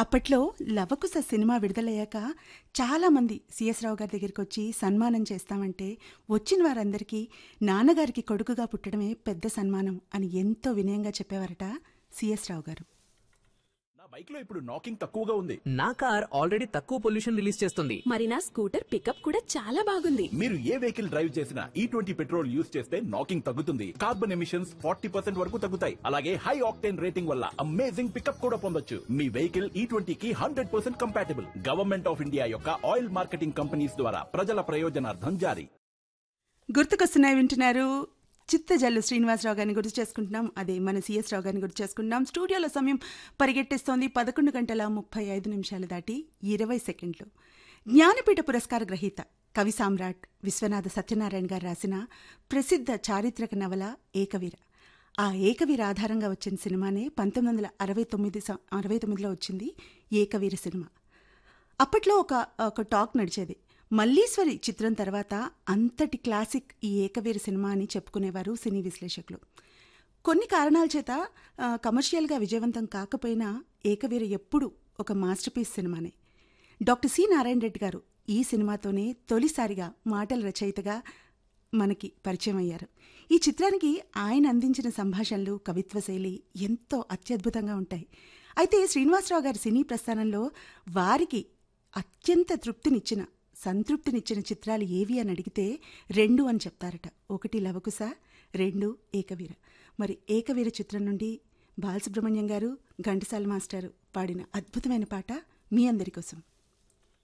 అప్పట్లో లవకుశ సినిమా విడుదలయ్యాక చాలామంది సిఎస్ రావు గారి దగ్గరికి వచ్చి సన్మానం చేస్తామంటే వచ్చిన వారందరికీ నాన్నగారికి కొడుకుగా పుట్టడమే పెద్ద సన్మానం అని ఎంతో వినయంగా చెప్పేవారట సిఎస్ రావు గారు నా బైక్ లో ఇప్పుడు నాకింగ్ తక్కువగా ఉంది నా కార్ ఆల్రెడీ తక్కువ పొల్యూషన్ రిలీజ్ చేస్తుంది మరి నా స్కూటర్ పికప్ కూడా చాలా బాగుంది మీరు ఏ వెహికల్ డ్రైవ్ చేసినా ఈ ట్వంటీ పెట్రోల్ యూస్ చేస్తే నాకింగ్ తగ్గుతుంది కార్బన్ ఎమిషన్స్ ఫార్టీ పర్సెంట్ వరకు తగ్గుతాయి అలాగే హై ఆక్టేన్ రేటింగ్ వల్ల అమేజింగ్ పికప్ కూడా పొందొచ్చు మీ వెహికల్ ఈ ట్వంటీకి hundred percent compatible government of India యొక్క ఆయిల్ మార్కెటింగ్ కంపెనీస్ ద్వారా ప్రజల ప్రయోజనార్థం జారీ గుర్తుకొస్తున్నాయి వింటున్నారు చిత్తజల్లు శ్రీనివాసరావు గారిని గుర్తు చేసుకుంటున్నాం అదే మన సిఎస్ రావు గారిని గుర్తు చేసుకుంటున్నాం స్టూడియోలో సమయం పరిగెట్టేస్తోంది పదకొండు గంటల ముప్పై ఐదు నిమిషాలు దాటి ఇరవై సెకండ్లు జ్ఞానపీఠ పురస్కార గ్రహీత కవి సామ్రాట్ విశ్వనాథ సత్యనారాయణ గారు రాసిన ప్రసిద్ధ చారిత్రక నవల ఏకవీర ఆ ఏకవీర ఆధారంగా వచ్చిన సినిమానే పంతొమ్మిది వందల అరవై తొమ్మిది సం- అరవై తొమ్మిదిలో వచ్చింది ఏకవీర సినిమా అప్పట్లో ఒక ఒక టాక్ నడిచేది మల్లీశ్వరి చిత్రం తర్వాత అంతటి క్లాసిక్ ఈ ఏకవీర సినిమా అని చెప్పుకునేవారు సినీ విశ్లేషకులు కొన్ని కారణాల చేత ఆ, కమర్షియల్గా విజయవంతం కాకపోయినా ఏకవీర ఎప్పుడూ ఒక మాస్టర్ పీస్ సినిమానే డాక్టర్ సి నారాయణ రెడ్డి గారు ఈ సినిమాతోనే తొలిసారిగా మాటల రచయితగా మనకి పరిచయం అయ్యారు ఈ చిత్రానికి ఆయన అందించిన సంభాషణలు కవిత్వ శైలి ఎంతో అత్యద్భుతంగా ఉంటాయి అయితే శ్రీనివాసరావు గారి సినీ ప్రస్థానంలో వారికి అత్యంత తృప్తినిచ్చిన సంతృప్తినిచ్చిన చిత్రాలు ఏవి అని అడిగితే రెండు అని చెప్తారట ఒకటి లవకుశ రెండు ఏకవీర మరి ఏకవీర చిత్రం నుండి బాలసుబ్రహ్మణ్యం గారు ఘంటసాల మాస్టర్ పాడిన అద్భుతమైన పాట మీ అందరి కోసం